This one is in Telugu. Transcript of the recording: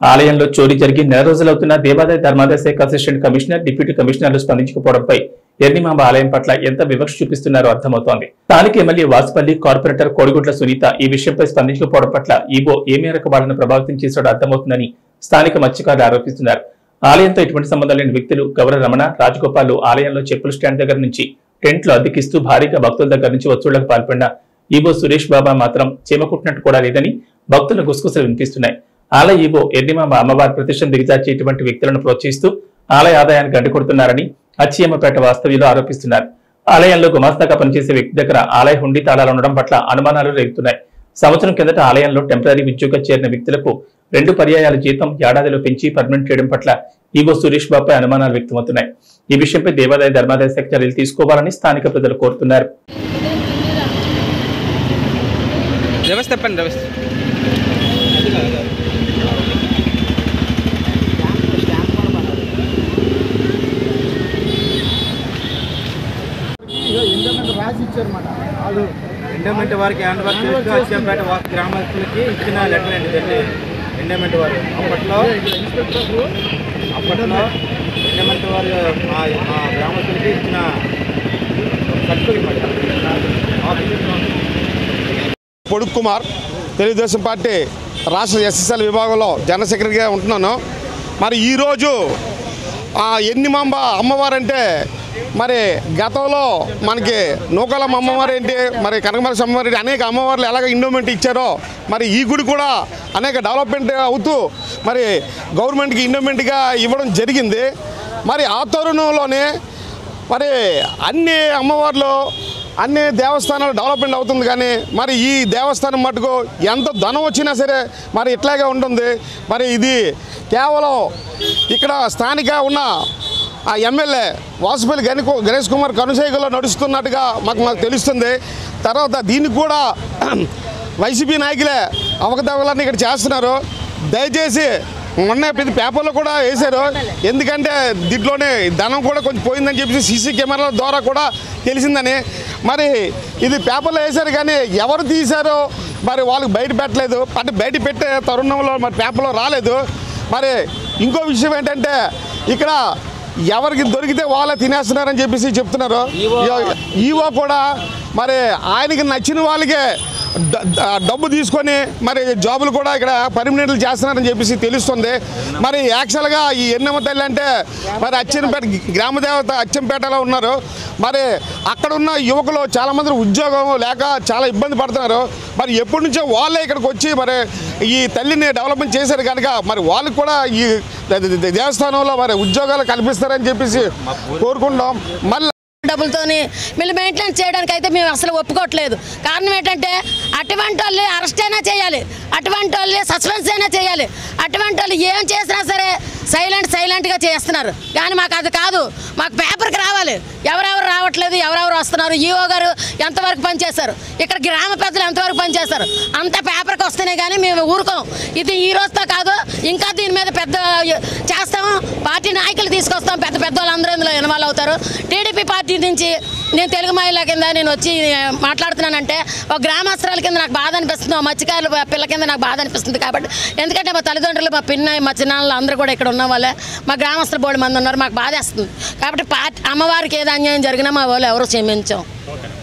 ఆలయంలో చోరీ జరిగి నెల రోజులవుతున్న దేవాదాయ ధర్మాదాయ శాఖ అసిస్టెంట్ కమిషనర్ డిప్యూటీ కమిషనర్లు స్పందించకపోవడంపై ఎర్నిమాంబ ఆలయం పట్ల ఎంత వివక్ష చూపిస్తున్నారో అర్థమవుతోంది స్థానిక ఎమ్మెల్యే వాసుపల్లి కార్పొరేటర్ కోడిగుడ్ల సునీత ఈ విషయంపై స్పందించకపోవడం పట్ల ఈబో ఏ మేరకు వాళ్ళను ప్రభావితం చేశాడో అర్థమవుతుందని స్థానిక మత్స్యకారులు ఆరోపిస్తున్నారు ఆలయంతో ఎటువంటి సంబంధం లేని వ్యక్తులు గౌర రమణ రాజగోపాల్ ఆలయంలో చెప్పుల స్టాండ్ దగ్గర నుంచి టెంట్లు అద్దెకిస్తూ భారీగా భక్తుల దగ్గర నుంచి వసూళ్లకు పాల్పడిన ఈబో సురేష్ బాబా మాత్రం చీమకుట్టినట్టు కూడా లేదని భక్తుల గుసగుసలు వినిపిస్తున్నాయి ఆలయ ఈబో ఎర్నిమామ అమ్మవారి ప్రతిష్టను దిగజార్చి ఇటువంటి వ్యక్తులను ప్రోత్సహిస్తూ ఆలయ ఆదాయాన్ని గడ్డకొడుతున్నారని అచ్చియమ్మపేట వాస్తవ్యులు ఆరోపిస్తున్నారు ఆలయంలో గుమాస్తాగా పనిచేసే వ్యక్తి దగ్గర ఆలయ హుండీ తాళాలు ఉండడం పట్ల అనుమానాలు రేగుతున్నాయి సంవత్సరం కిందట ఆలయంలో టెంపరీ ఉద్యోగ చేరిన వ్యక్తులకు రెండు పర్యాయాల జీతం ఏడాదిలో పెంచి పర్మనెంట్ చేయడం పట్ల ఈవో సురేష్ బాబుపై అనుమానాలు వ్యక్తమవుతున్నాయి ఈ విషయంపై దేవాదాయ ధర్మాదాయ శాఖ చర్యలు తీసుకోవాలని స్థానిక ప్రజలు కోరుతున్నారు వ్యవస్థ చెప్పండి వ్యవస్థ ఎండోమెంట్ రాసి ఇచ్చారన్నమాట వాళ్ళు ఎండోమెంట్ వారికి హ్యాండ్ వర్క్ చేస్తూ అచ్చంపేట వా- గ్రామస్తులకి ఇచ్చిన లెటర్ అండి ఇదండి ఎండోమెంట్ వారు అప్పట్లో అప్పట్లో ఎండోమెంట్ వారు మా మా గ్రామస్తులకి ఇచ్చిన సర్టిఫికెట్ పొడుగు కుమార్ తెలుగుదేశం పార్టీ రాష్ట్ర ఎస్ఎస్ఎల్ విభాగంలో జనరల్ సెక్రటరీగా ఉంటున్నాను మరి ఈరోజు ఆ ఎన్నిమాంబ అమ్మవారంటే మరి గతంలో మనకి నూకలమ్మ అమ్మవారు ఏంటి మరి కనకమరసి అమ్మవారు ఏంటి అనేక అమ్మవార్లు ఎలాగ ఇండోమెంట్ ఇచ్చారో మరి ఈ గుడి కూడా అనేక డెవలప్మెంట్ అవుతూ మరి గవర్నమెంట్కి ఇండోమెంట్గా ఇవ్వడం జరిగింది మరి ఆ తరుణంలోనే మరి అన్ని అమ్మవార్లు అన్ని దేవస్థానాలు డెవలప్మెంట్ అవుతుంది కానీ మరి ఈ దేవస్థానం మటుకు ఎంత ధనం వచ్చినా సరే మరి ఇట్లాగే ఉంటుంది మరి ఇది కేవలం ఇక్కడ స్థానిక ఉన్న ఆ ఎమ్మెల్యే వాసుపల్లి గణి గణేష్ కుమార్ కనుసైకలో నడుస్తున్నట్టుగా మాకు మాకు తెలుస్తుంది తర్వాత దీనికి కూడా వైసీపీ నాయకులే అవకతవకలన్నీ ఇక్కడ చేస్తున్నారు దయచేసి మొన్న ప్రతి పేపర్లో కూడా వేశారు ఎందుకంటే దీంట్లోనే ధనం కూడా కొంచెం పోయిందని చెప్పేసి సీసీ కెమెరాల ద్వారా కూడా తెలిసిందని మరి ఇది పేపర్లో వేశారు కానీ ఎవరు తీశారో మరి వాళ్ళకి బయట పెట్టలేదు అంటే బయట పెట్టే తరుణంలో మరి పేపర్లో రాలేదు మరి ఇంకో విషయం ఏంటంటే ఇక్కడ ఎవరికి దొరికితే వాళ్ళే తినేస్తున్నారని చెప్పేసి చెప్తున్నారు ఈవో కూడా మరి ఆయనకి నచ్చిన వాళ్ళకే డ- డ- డబ్బు తీసుకొని మరి జాబులు కూడా ఇక్కడ పర్మనెంట్లు చేస్తున్నారని చెప్పేసి తెలుస్తుంది మరి యాక్చువల్గా ఈ ఎన్నమ్మ తల్లి అంటే మరి అచ్చంపేట గ్రామ దేవత అచ్చంపేటలో ఉన్నారు మరి అక్కడ ఉన్న యువకులు చాలామంది ఉద్యోగం లేక చాలా ఇబ్బంది పడుతున్నారు మరి ఎప్పటి నుంచో వాళ్ళే ఇక్కడికి వచ్చి మరి ఈ తల్లిని డెవలప్మెంట్ చేశారు కనుక మరి వాళ్ళకి కూడా ఈ దే- దే- దేవస్థానంలో మరి ఉద్యోగాలు కల్పిస్తారని చెప్పేసి కోరుకుంటాం మళ్ళీ డబ్బులతోని వీళ్ళు మెయింటెనెన్స్ చేయడానికి అయితే మేము అసలు ఒప్పుకోవట్లేదు కారణం ఏంటంటే అటువంటి వాళ్ళు అరెస్ట్ అయినా చేయాలి అటువంటి వాళ్ళు సస్పెన్స్ అయినా చేయాలి అటువంటి వాళ్ళు ఏం చేసినా సరే సైలెంట్ సైలెంట్గా చేస్తున్నారు కానీ మాకు అది కాదు మాకు పేపర్కి రావాలి ఎవరెవరు రావట్లేదు ఎవరెవరు వస్తున్నారు ఈఓ గారు ఎంతవరకు పనిచేశారు ఇక్కడ గ్రామ పెద్దలు ఎంతవరకు పనిచేస్తారు అంత పేపర్కి వస్తేనే కానీ మేము ఊరుకోం ఇది ఈ రోజుతో కాదు ఇంకా దీని మీద పెద్ద చేస్తాము పార్టీ నాయకులు తీసుకొస్తాం పెద్ద పెద్ద వాళ్ళందరూ ఇందులో ఇన్వాల్వ్ అవుతారు టీడీపీ పార్టీ నుంచి నేను తెలుగు మహిళ కింద నేను వచ్చి మాట్లాడుతున్నానంటే ఒక గ్రామస్తురాల కింద నాకు బాధ అనిపిస్తుంది ఒక మత్స్యకారుల పిల్ల కింద నాకు బాధ అనిపిస్తుంది కాబట్టి ఎందుకంటే మా తల్లిదండ్రులు మా పిన్న మా చిన్నాళ్ళు అందరూ కూడా ఇక్కడ ఉన్న వాళ్ళే మా గ్రామస్తులు బోడు మంది ఉన్నారు మాకు బాధేస్తుంది కాబట్టి పార్టీ అమ్మవారికి ఏది అన్యాయం జరిగినా మా వాళ్ళు ఎవరు క్షమించాం